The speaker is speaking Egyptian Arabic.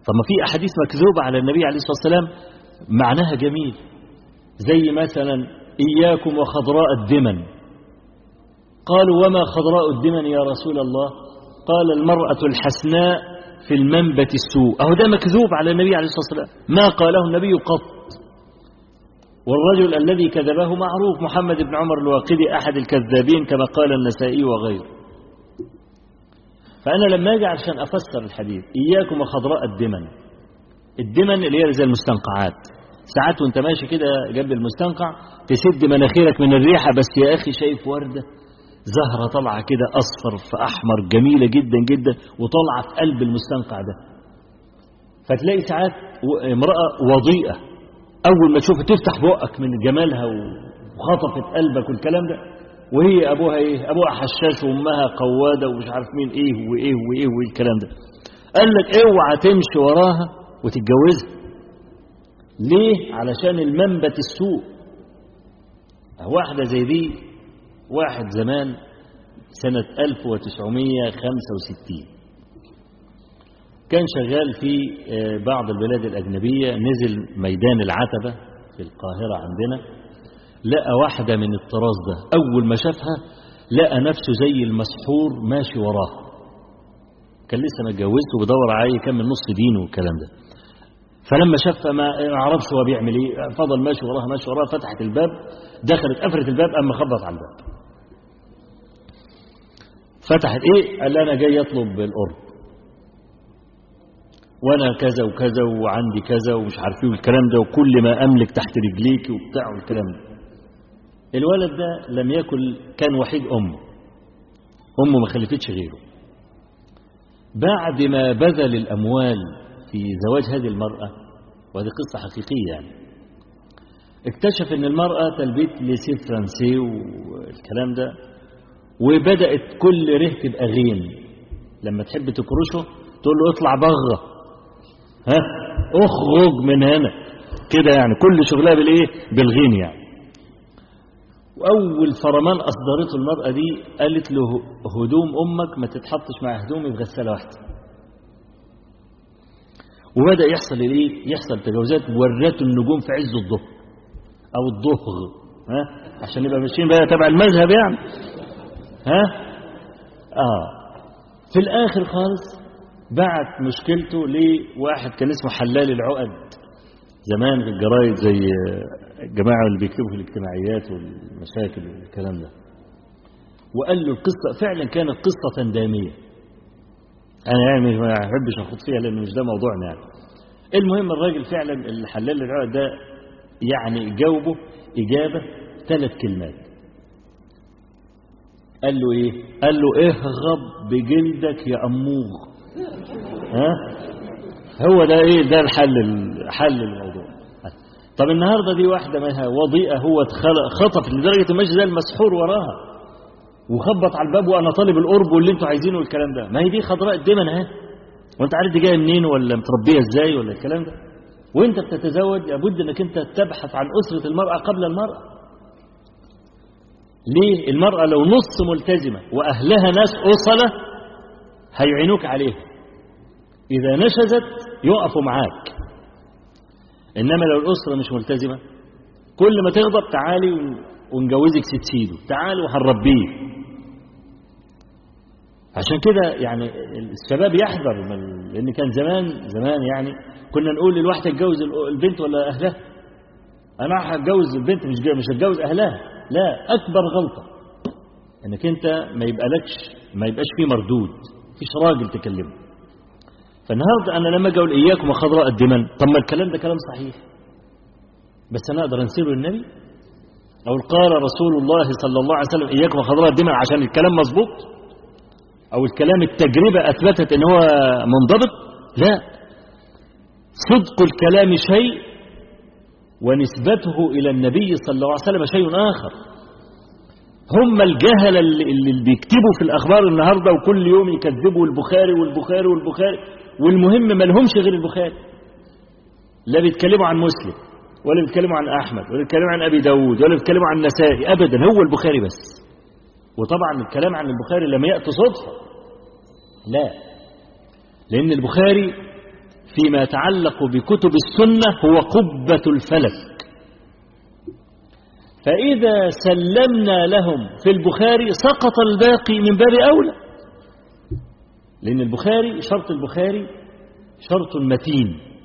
طب ما في أحاديث مكذوبة على النبي عليه الصلاة والسلام معناها جميل زي مثلا إياكم وخضراء الدمن قالوا وما خضراء الدمن يا رسول الله قال المرأة الحسناء في المنبت السوء أهو ده مكذوب على النبي عليه الصلاة والسلام ما قاله النبي قط والرجل الذي كذبه معروف محمد بن عمر الواقدي أحد الكذابين كما قال النسائي وغيره فأنا لما أجي عشان أفسر الحديث إياكم وخضراء الدمن الدمن اللي هي زي المستنقعات ساعات وانت ماشي كده جنب المستنقع تسد مناخيرك من الريحة بس يا أخي شايف وردة زهرة طالعة كده أصفر في أحمر جميلة جدا جدا وطالعة في قلب المستنقع ده فتلاقي ساعات امرأة وضيئة أول ما تشوفها تفتح بقك من جمالها وخطفت قلبك والكلام ده وهي أبوها إيه أبوها حشاش وأمها قوادة ومش عارف مين إيه وإيه وإيه والكلام ده قال لك اوعى تمشي وراها وتتجوزها ليه علشان المنبت السوء واحدة زي دي واحد زمان سنة 1965 كان شغال في بعض البلاد الأجنبية نزل ميدان العتبة في القاهرة عندنا لقى واحدة من الطراز ده أول ما شافها لقى نفسه زي المسحور ماشي وراها كان لسه ما اتجوزت وبدور عليه يكمل نص دينه والكلام ده فلما شاف ما عرفش هو بيعمل ايه فضل ماشي وراها ماشي وراها فتحت الباب دخلت قفلت الباب اما خبط على الباب فتحت ايه قال انا جاي اطلب القرب وانا كذا وكذا وعندي كذا ومش عارف ايه والكلام ده وكل ما املك تحت رجليك وبتاع والكلام ده الولد ده لم يكن كان وحيد امه امه ما خلفتش غيره بعد ما بذل الاموال في زواج هذه المراه وهذه قصه حقيقيه يعني اكتشف ان المراه تلبيت لسي فرنسي والكلام ده وبدات كل ره تبقى غين لما تحب تكرشه تقول له اطلع بره ها اخرج من هنا كده يعني كل شغلها بالايه بالغين يعني واول فرمان اصدرته المراه دي قالت له هدوم امك ما تتحطش مع هدومي في غساله واحده وبدا يحصل ايه يحصل تجاوزات ورته النجوم في عز الظهر او الظهر ها عشان نبقى ماشيين بقى تبع المذهب يعني ها اه في الاخر خالص بعت مشكلته لواحد كان اسمه حلال العقد زمان في الجرايد زي الجماعة اللي بيكتبوا في الاجتماعيات والمشاكل والكلام ده وقال له القصة فعلا كانت قصة دامية أنا يعني ما أحبش أخوض فيها لأنه مش ده موضوعنا يعني المهم الراجل فعلا اللي حلال العقد ده يعني جاوبه إجابة ثلاث كلمات قال له إيه قال له اهرب بجلدك يا أموغ ها هو ده ايه ده الحل حل الموضوع طب النهارده دي واحده منها وضيئه هو خطف لدرجه ماشي زي المسحور وراها وخبط على الباب وانا طالب القرب واللي انتوا عايزينه والكلام ده ما هي دي خضراء الدمن اهي وانت عارف دي جايه منين ولا متربيه ازاي ولا الكلام ده وانت بتتزوج لابد انك انت تبحث عن اسره المراه قبل المراه ليه المراه لو نص ملتزمه واهلها ناس اصله هيعينوك عليها إذا نشزت يقفوا معاك إنما لو الأسرة مش ملتزمة كل ما تغضب تعالي ونجوزك ست سيده تعالي وهنربيه عشان كده يعني الشباب يحذر من لأن كان زمان زمان يعني كنا نقول للواحدة تتجوز البنت ولا أهلها أنا هتجوز البنت مش مش هتجوز أهلها لا أكبر غلطة إنك أنت ما يبقالكش ما يبقاش فيه مردود مفيش راجل تكلمه فالنهارده انا لما اجي اقول اياكم وخضراء الدمن طب ما الكلام ده كلام صحيح بس انا اقدر انسيره للنبي او قال رسول الله صلى الله عليه وسلم اياكم وخضراء الدمن عشان الكلام مظبوط او الكلام التجربه اثبتت ان هو منضبط لا صدق الكلام شيء ونسبته الى النبي صلى الله عليه وسلم شيء اخر هم الجهلة اللي بيكتبوا في الأخبار النهاردة وكل يوم يكذبوا البخاري والبخاري والبخاري والمهم ما لهمش غير البخاري لا بيتكلموا عن مسلم ولا بيتكلموا عن أحمد ولا بيتكلموا عن أبي داود ولا بيتكلموا عن النسائي أبدا هو البخاري بس وطبعا الكلام عن البخاري لما يأتي صدفة لا لأن البخاري فيما يتعلق بكتب السنة هو قبة الفلك فإذا سلمنا لهم في البخاري سقط الباقي من باب أولى لأن البخاري شرط البخاري شرط متين